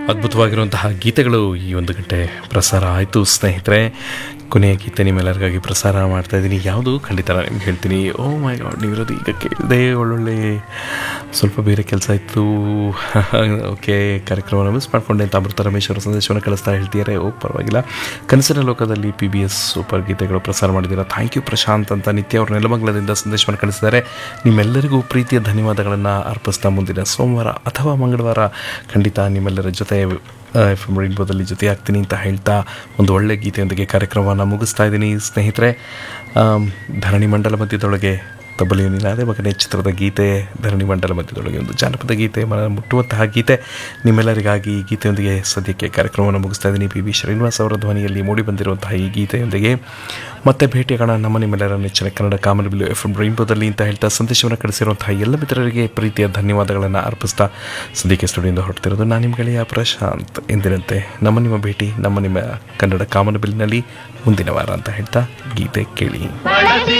ಅದ್ಭುತವಾಗಿರುವಂತಹ ಗೀತೆಗಳು ಈ ಒಂದು ಗಂಟೆ ಪ್ರಸಾರ ಆಯಿತು ಸ್ನೇಹಿತರೆ ಕೊನೆಯ ಗೀತೆ ನಿಮ್ಮೆಲ್ಲರಿಗಾಗಿ ಪ್ರಸಾರ ಮಾಡ್ತಾ ಇದ್ದೀನಿ ಯಾವುದು ಖಂಡಿತ ನಾನು ನಿಮ್ಗೆ ಹೇಳ್ತೀನಿ ಓ ಮೈ ಗಾಡ್ ನೀವಿರೋದು ಈಗ ಕೇಳಿದೆ ಒಳ್ಳೊಳ್ಳೆ ಸ್ವಲ್ಪ ಬೇರೆ ಕೆಲಸ ಇತ್ತು ಓಕೆ ಕಾರ್ಯಕ್ರಮವನ್ನು ಮಿಸ್ ಮಾಡಿಕೊಂಡೆ ಅಂತ ಅಮೃತ ರಮೇಶ್ ಅವರ ಸಂದೇಶವನ್ನು ಕಳಿಸ್ತಾ ಹೇಳ್ತಿದ್ದಾರೆ ಓ ಪರವಾಗಿಲ್ಲ ಕನಸಿನ ಲೋಕದಲ್ಲಿ ಪಿ ಬಿ ಎಸ್ ಸೂಪರ್ ಗೀತೆಗಳು ಪ್ರಸಾರ ಮಾಡಿದ್ದೀರಾ ಥ್ಯಾಂಕ್ ಯು ಪ್ರಶಾಂತ್ ಅಂತ ನಿತ್ಯ ಅವರು ನೆಲಮಂಗಲದಿಂದ ಸಂದೇಶವನ್ನು ಕಳಿಸಿದ್ದಾರೆ ನಿಮ್ಮೆಲ್ಲರಿಗೂ ಪ್ರೀತಿಯ ಧನ್ಯವಾದಗಳನ್ನು ಅರ್ಪಿಸ್ತಾ ಮುಂದಿನ ಸೋಮವಾರ ಅಥವಾ ಮಂಗಳವಾರ ಖಂಡಿತ ನಿಮ್ಮೆಲ್ಲರ ಜೊತೆ ಎಫ್ ಎಮ್ ರೈನ್ಬೋದಲ್ಲಿ ಜೊತೆ ಆಗ್ತೀನಿ ಅಂತ ಹೇಳ್ತಾ ಒಂದು ಒಳ್ಳೆ ಗೀತೆಯೊಂದಿಗೆ ಕಾರ್ಯಕ್ರಮವನ್ನು ಮುಗಿಸ್ತಾ ಇದ್ದೀನಿ ಸ್ನೇಹಿತರೆ ಆಮ್, ಧರಣಿ ಮಂಡಲ ಮಧ್ಯದೊಳಗೆ ತಬಲಿಯು ನೀನಾದೆ ಮಗನೇ ಚಿತ್ರದ ಗೀತೆ ಧರಣಿ ಮಂಡಲ ಮಧ್ಯದೊಳಗೆ ಒಂದು ಜಾನಪದ ಗೀತೆ ಮನ ಮುಟ್ಟುವಂತಹ ಗೀತೆ ನಿಮ್ಮೆಲ್ಲರಿಗಾಗಿ ಈ ಗೀತೆಯೊಂದಿಗೆ ಸದ್ಯಕ್ಕೆ ಕಾರ್ಯಕ್ರಮವನ್ನು ಮುಗಿಸ್ತಾ ಇದ್ದೀನಿ ಪಿ ಬಿ ಶ್ರೀನಿವಾಸ್ ಅವರ ಧ್ವನಿಯಲ್ಲಿ ಮೂಡಿಬಂದಿರುವಂತಹ ಈ ಗೀತೆಯೊಂದಿಗೆ ಮತ್ತೆ ಭೇಟಿಯಾಗೋಣ ನಮ್ಮ ನಿಮ್ಮೆಲ್ಲರ ನೆಚ್ಚಿನ ಕನ್ನಡ ಕಾಮನಬಿಲ್ಲು ಎಫ್ ಎಂ ರೈನ್ಬೋದಲ್ಲಿ ಅಂತ ಹೇಳ್ತಾ ಸಂದೇಶವನ್ನು ಕಳಿಸಿರುವಂತಹ ಎಲ್ಲ ಮಿತ್ರರಿಗೆ ಪ್ರೀತಿಯ ಧನ್ಯವಾದಗಳನ್ನು ಅರ್ಪಿಸ್ತಾ ಸದ್ಯಕ್ಕೆ ಸ್ಟುಡಿಯೋದಿಂದ ಹೊರಟಿರೋದು ನಾನು ನಿಮ್ಮ ಗೆಳೆಯ ಪ್ರಶಾಂತ್ ಎಂದಿನಂತೆ ನಮ್ಮ ನಿಮ್ಮ ಭೇಟಿ ನಮ್ಮ ನಿಮ್ಮ ಕನ್ನಡ ಕಾಮನಬಿಲ್ನಲ್ಲಿ ಮುಂದಿನ ವಾರ ಅಂತ ಹೇಳ್ತಾ ಗೀತೆ ಕೇಳಿ ಬಳಸಿ